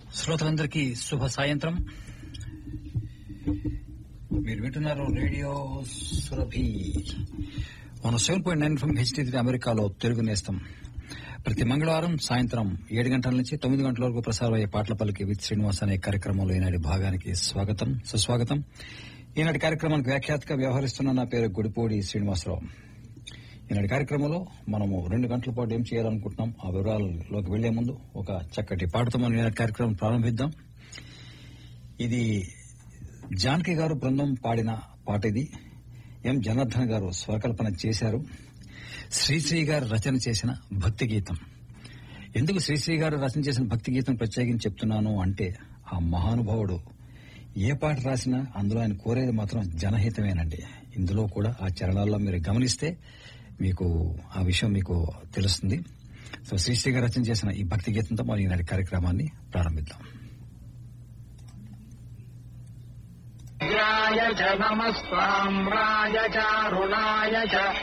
శ్రోతలందరికీ శుభ సాయంత్రం మీరు వింటున్నారు రేడియో సురభి మన seven point nine from HD అమెరికాలో తెలుగు నేస్తం ప్రతి మంగళవారం సాయంత్రం ఏడు గంటల నుంచి తొమ్మిది గంటల వరకు ప్రసారం అయ్యే పాటల పలికి విత్ శ్రీనివాస్ అనే కార్యక్రమంలో ఈనాటి భాగానికి స్వాగతం సుస్వాగతం ఈనాటి కార్యక్రమానికి వ్యాఖ్యాతగా వ్యవహరిస్తున్న నా పేరు గుడిపూడి శ్రీనివాసరావు ఈనాటి కార్యక్రమంలో మనము రెండు గంటల పాటు ఏం చేయాలనుకుంటున్నాం ఆ వివరాల్లోకి వెళ్లే ముందు ఒక చక్కటి పాటతో మనం ఈనాటి కార్యక్రమం ప్రారంభిద్దాం ఇది జానకి గారు బృందం పాడిన పాట ఇది ఎం జనార్దన్ గారు స్వరకల్పన చేశారు శ్రీశ్రీ గారు రచన చేసిన భక్తి గీతం ఎందుకు శ్రీశ్రీ గారు రచన చేసిన భక్తి గీతం ప్రత్యేకించి చెప్తున్నాను అంటే ఆ మహానుభావుడు ఏ పాట రాసినా అందులో ఆయన కోరేది మాత్రం జనహితమేనండి ఇందులో కూడా ఆ చరణాల్లో మీరు గమనిస్తే మీకు ఆ విషయం మీకు తెలుస్తుంది సో శ్రీశ్రీ గారు రచన చేసిన ఈ భక్తి గీతంతో మనం ఈనాటి కార్యక్రమాన్ని ప్రారంభిద్దాం य च नमस्त्वाम् राजचारुणाय च